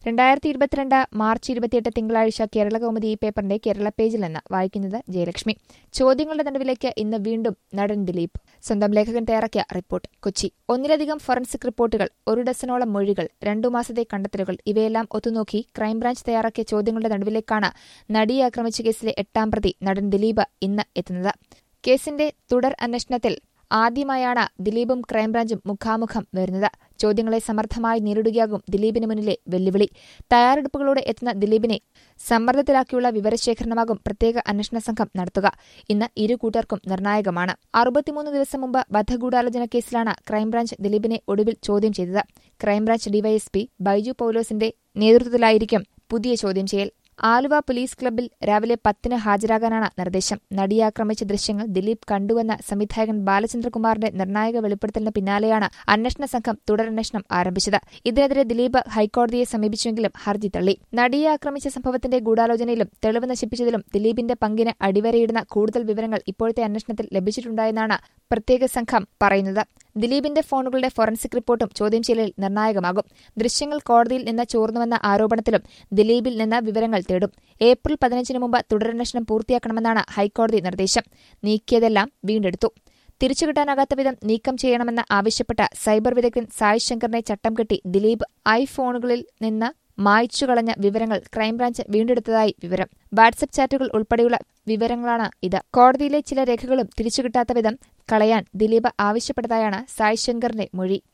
രണ്ടായിരത്തി ഇരുപത്തിരണ്ട് മാർച്ച് ഇരുപത്തിയെട്ട് തിങ്കളാഴ്ച കേരള കൗമുദി ഈ പേപ്പറിന്റെ കേരള പേജിൽ നിന്ന് വായിക്കുന്നത് ജയലക്ഷ്മി ചോദ്യങ്ങളുടെ നടുവിലേക്ക് ഇന്ന് വീണ്ടും നടൻ ദിലീപ് സ്വന്തം ലേഖകൻ തയ്യാറാക്കിയ റിപ്പോർട്ട് കൊച്ചി ഒന്നിലധികം ഫോറൻസിക് റിപ്പോർട്ടുകൾ ഒരു ഡസനോളം മൊഴികൾ രണ്ടു മാസത്തെ കണ്ടെത്തലുകൾ ഇവയെല്ലാം ഒത്തുനോക്കി ക്രൈംബ്രാഞ്ച് തയ്യാറാക്കിയ ചോദ്യങ്ങളുടെ നടുവിലേക്കാണ് നടിയെ ആക്രമിച്ച കേസിലെ എട്ടാം പ്രതി നടൻ ദിലീപ് ഇന്ന് എത്തുന്നത് കേസിന്റെ തുടർ അന്വേഷണത്തിൽ ആദ്യമായാണ് ദിലീപും ക്രൈംബ്രാഞ്ചും മുഖാമുഖം വരുന്നത് ചോദ്യങ്ങളെ സമർത്ഥമായി നേരിടുകയാകും ദിലീപിന് മുന്നിലെ വെല്ലുവിളി തയ്യാറെടുപ്പുകളോടെ എത്തുന്ന ദിലീപിനെ സമ്മർദ്ദത്തിലാക്കിയുള്ള വിവരശേഖരണമാകും പ്രത്യേക അന്വേഷണ സംഘം നടത്തുക ഇന്ന് ഇരു കൂട്ടർക്കും നിർണായകമാണ് അറുപത്തിമൂന്ന് ദിവസം മുമ്പ് വധഗൂഢാലോചന കേസിലാണ് ക്രൈംബ്രാഞ്ച് ദിലീപിനെ ഒടുവിൽ ചോദ്യം ചെയ്തത് ക്രൈംബ്രാഞ്ച് ഡിവൈഎസ്പി ബൈജു പൌലോസിന്റെ നേതൃത്വത്തിലായിരിക്കും പുതിയ ചോദ്യം ചെയ്യൽ ആലുവ പോലീസ് ക്ലബ്ബിൽ രാവിലെ പത്തിന് ഹാജരാകാനാണ് നിർദ്ദേശം നടിയെ ആക്രമിച്ച ദൃശ്യങ്ങൾ ദിലീപ് കണ്ടുവെന്ന സംവിധായകൻ ബാലചന്ദ്രകുമാറിന്റെ നിർണായക വെളിപ്പെടുത്തലിന് പിന്നാലെയാണ് അന്വേഷണ സംഘം തുടരന്വേഷണം ആരംഭിച്ചത് ഇതിനെതിരെ ദിലീപ് ഹൈക്കോടതിയെ സമീപിച്ചെങ്കിലും ഹർജി തള്ളി നടിയെ ആക്രമിച്ച സംഭവത്തിന്റെ ഗൂഢാലോചനയിലും തെളിവ് നശിപ്പിച്ചതിലും ദിലീപിന്റെ പങ്കിന് അടിവരയിടുന്ന കൂടുതൽ വിവരങ്ങൾ ഇപ്പോഴത്തെ അന്വേഷണത്തിൽ ലഭിച്ചിട്ടുണ്ടായെന്നാണ് പ്രത്യേക സംഘം പറയുന്നത് ദിലീപിന്റെ ഫോണുകളുടെ ഫോറൻസിക് റിപ്പോർട്ടും ചോദ്യം ചെയ്യലിൽ നിർണായകമാകും ദൃശ്യങ്ങൾ കോടതിയിൽ നിന്ന് ചോർന്നുവെന്ന ആരോപണത്തിലും ദിലീപിൽ നിന്ന് വിവരങ്ങൾ തേടും ഏപ്രിൽ പതിനഞ്ചിന് മുമ്പ് തുടരന്വേഷണം പൂർത്തിയാക്കണമെന്നാണ് ഹൈക്കോടതി നിർദ്ദേശം നീക്കിയതെല്ലാം വീണ്ടെടുത്തു തിരിച്ചുകിട്ടാനാകാത്ത വിധം നീക്കം ചെയ്യണമെന്ന് ആവശ്യപ്പെട്ട സൈബർ വിദഗ്ധൻ സായ് ശങ്കറിനെ ചട്ടം കെട്ടി ദിലീപ് ഐഫോണുകളിൽ നിന്ന് മായ്ച്ചുകളഞ്ഞ വിവരങ്ങൾ ക്രൈംബ്രാഞ്ച് വീണ്ടെടുത്തതായി വിവരം വാട്സപ്പ് ചാറ്റുകൾ ഉൾപ്പെടെയുള്ള വിവരങ്ങളാണ് ഇത് കോടതിയിലെ ചില രേഖകളും തിരിച്ചുകിട്ടാത്ത വിധം കളയാൻ ദിലീപ് ആവശ്യപ്പെട്ടതായാണ് സായ് ശങ്കറിന്റെ മൊഴി